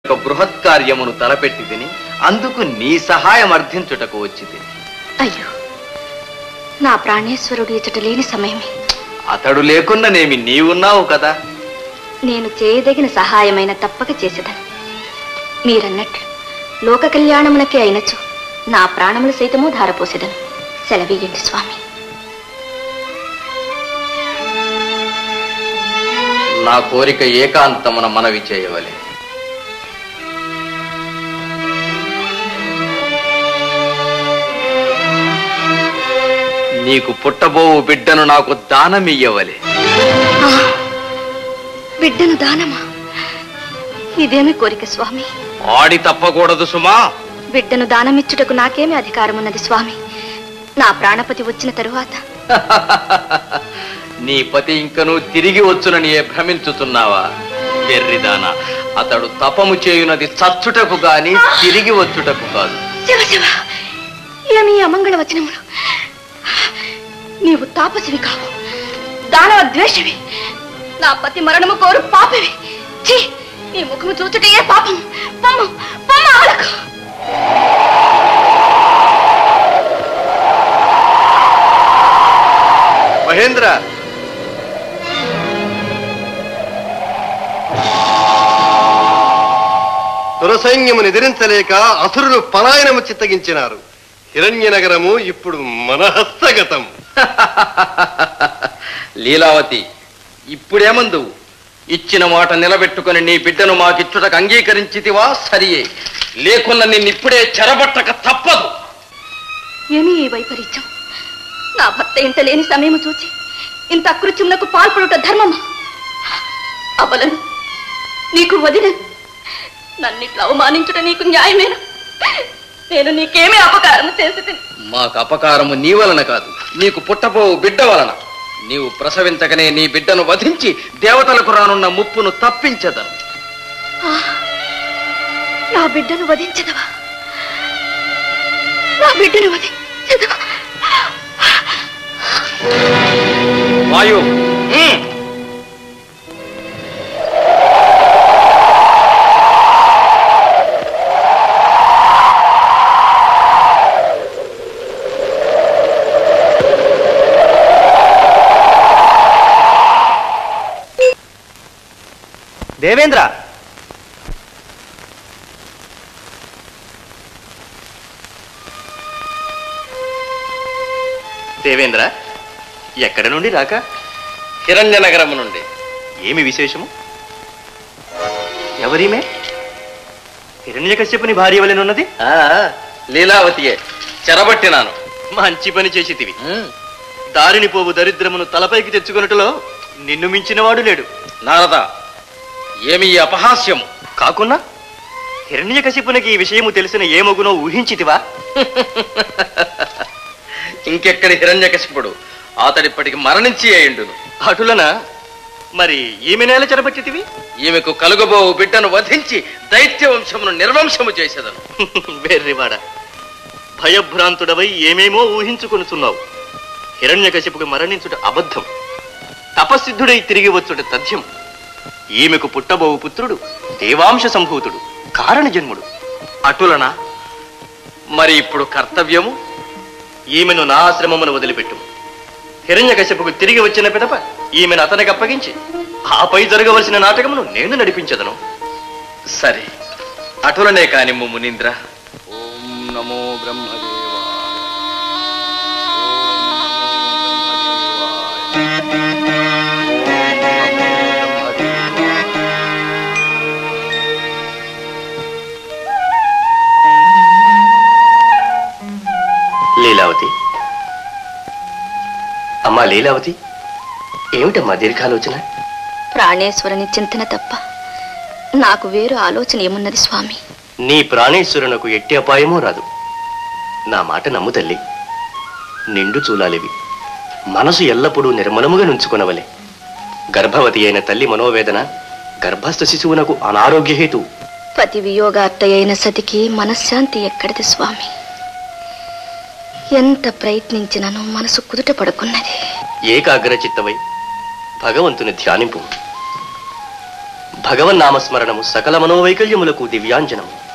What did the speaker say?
ఒక బృహత్ కార్యమును తలపెట్టి తిని అందుకు నీ సహాయం అర్థించుటకు వచ్చి తిని అయ్యో నా ప్రాణేశ్వరుడు ఇచ్చట లేని సమయమే అతడు లేకున్ననేమి నీవున్నావు కదా నేను చేయదగిన సహాయమైన తప్పక చేసేదను మీరన్నట్లు లోక కళ్యాణమునకే అయినచు నా ప్రాణములు సైతము ధారపోసేదను సెలవీయండి స్వామి నా కోరిక ఏకాంతమున మనవి చేయవలే నీకు పుట్టబోవు బిడ్డను నాకు దానమియ్యవలే ఆ, బిడ్డను దానమా ఇదేమి కోరిక స్వామి ఆడి తప్పకూడదు సుమా బిడ్డను దానమిచ్చుటకు నాకేమి అధికారమున్నది స్వామి నా ప్రాణపతి వచ్చిన తరువాత నీ పతి ఇంకను తిరిగి వచ్చునని ఏ భ్రమించుతున్నావా వెర్రిదానా అతడు తపము చేయునది చచ్చుటకు గాని తిరిగి వచ్చుటకు కాదు శివ శివ ఏమి ఈ అమంగళ వచనములు నీవు తాపసివి కావు దానవ ద్వేషవి నా పతి మరణము కోరు పాపవి ఛీ నీ ముఖము చూచుటే ఏ పాపం పొమ్ము పొమ్మ ఆలకు మహేంద్ర దురసైన్యమును ఎదిరించలేక అసురులు పలాయనము చిత్తగించినారు హిరణ్య నగరము ఇప్పుడు మన హస్తగతం లీలావతి ఇప్పుడేమందు ఇచ్చిన మాట నిలబెట్టుకుని నీ బిడ్డను మాకిచ్చుటకు అంగీకరించితివా సరియే లేకున్న నిన్నిప్పుడే చెరబట్టక తప్పదు ఏమి ఈ వైపరీత్యం నా భర్త ఇంత లేని సమయము చూచి ఇంత అకృత్యమునకు పాల్పడుట ధర్మమా అవలను నీకు వదినను నన్నిట్లా అవమానించుట నీకు న్యాయమేనా నేను నీకేమీ అపకారం చేసి తిని మాకు అపకారము నీ వలన కాదు నీకు పుట్టబోవు బిడ్డ వలన నీవు ప్రసవించకనే నీ బిడ్డను వధించి దేవతలకు రానున్న ముప్పును తప్పించదను ఆ, నా బిడ్డను వధించదవా నా బిడ్డను వధించదవా వాయు ఉమ్. దేవేంద్ర దేవేంద్ర ఎక్కడ నుండి రాక హిరణ్య నగరము నుండి ఏమి విశేషము ఎవరిమే హిరణ్యకశ్యపుని భార్య వలెనున్నది ఆ, లీలావతియే చెరబట్టినాను మంచి పని చేసితివి ఉమ్. దారిని పోవు దరిద్రమును తలపైకి తెచ్చుకొనుటలో నిన్ను మించినవాడు లేడు నారద ఏమి ఈ అపహాస్యము కాకున్నా హిరణ్యకశిపునికి ఈ విషయము తెలిసిన ఏ మగునో ఊహించితివా ఇంకెక్కడి హిరణ్యకశిపుడు అతడిప్పటికి మరణించి అయిండును అటులన మరి ఈమె నేల చెరబట్టితివి ఈమెకు కలుగబోవు బిడ్డను వధించి దైత్య వంశమును నిర్వంశము చేసేదను వెర్రివాడ భయభ్రాంతుడవై ఏమేమో ఊహించుకొనుచున్నావు హిరణ్యకశిపుకి మరణించుట అబద్ధం తపసిద్ధుడై తిరిగి వచ్చుట తథ్యం ఈమెకు పుట్టబోవు పుత్రుడు దేవాంశ సంభూతుడు కారణ జన్ముడు అటులనా మరి ఇప్పుడు కర్తవ్యము ఈమెను నా ఆశ్రమమును వదిలిపెట్టు హిరణ్యకశిపుకు తిరిగి వచ్చిన పిదప ఈమెను అతనికి అప్పగించి ఆపై జరగవలసిన నాటకమును నేను నడిపించదను సరే అటులనే కాని మునీంద్ర ఓం నమో బ్రహ్మదేవాయ లీలావతి అమ్మా లీలావతి ఏమిటమ్మా దీర్ఘాలోచన ప్రాణేశ్వరుని చింతన తప్ప నాకు వేరు ఆలోచన ఏమున్నది స్వామి నీ ప్రాణేశ్వరునకు ఎట్టి అపాయమూ రాదు నా మాట నమ్ము తల్లి నిండు చూలాలివి మనసు ఎల్లప్పుడూ నిర్మలముగా నుంచుకొనవలే గర్భవతి అయిన తల్లి మనోవేదన గర్భస్థ శిశువునకు అనారోగ్య హేతు పతి వియోగార్త అయిన సతికి మనశ్శాంతి ఎక్కడిది స్వామి ఎంత ప్రయత్నించినను మనసు కుదుట పడుకున్నది ఏకాగ్ర చిత్తవై భగవంతుని ధ్యానింపు భగవన్నామస్మరణము సకల మనోవైకల్యములకు దివ్యాంజనము